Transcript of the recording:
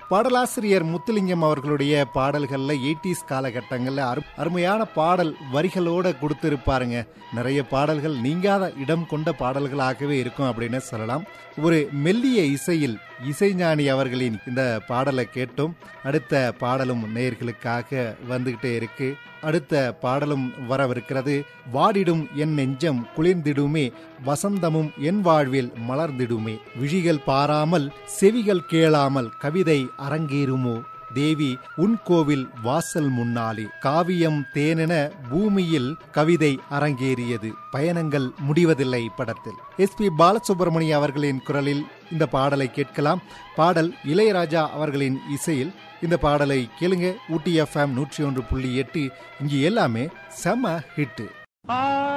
பாடலாசிரியர் முத்துலிங்கம் அவர்களுடைய பாடல்கள்ல எயிட்டிஸ் காலகட்டங்கள்ல அரு- அருமையான பாடல் வரிகளோட கொடுத்திருப்பாருங்க நிறைய பாடல்கள் நீங்காத இடம் கொண்ட பாடல்களாகவே இருக்கும் அப்படின்னு சொல்லலாம் ஒரு மெல்லிய இசையில் இசைஞானி அவர்களின் இந்த பாடலை கேட்டோம் அடுத்த பாடலும் நேயர்களுக்காக வந்துகிட்டே இருக்கு அடுத்த பாடலும் வரவிருக்கிறது வாடிடும் என் நெஞ்சம் குளிர்ந்திடுமே வசந்தமும் என் வாழ்வில் மலர்ந்திடுமே விழிகள் பாராமல் செவிகள் கேளாமல் கவிதை அரங்கேறுமோ தேவி உன் கோவில் வாசல் முன்னாலே காவியம் தேனென பூமியில் கவிதை அரங்கேறியது பயணங்கள் முடிவதில்லை படத்தில் எஸ் பி பாலசுப்ரமணிய அவர்களின் குரலில் இந்த பாடலை கேட்கலாம் பாடல் இளையராஜா அவர்களின் இசையில் இந்த பாடலை கேளுங்க ஊட்டி எஃப்எம் நூற்றி ஒன்று புள்ளி எட்டு இங்கு எல்லாமே செம ஹிட்டு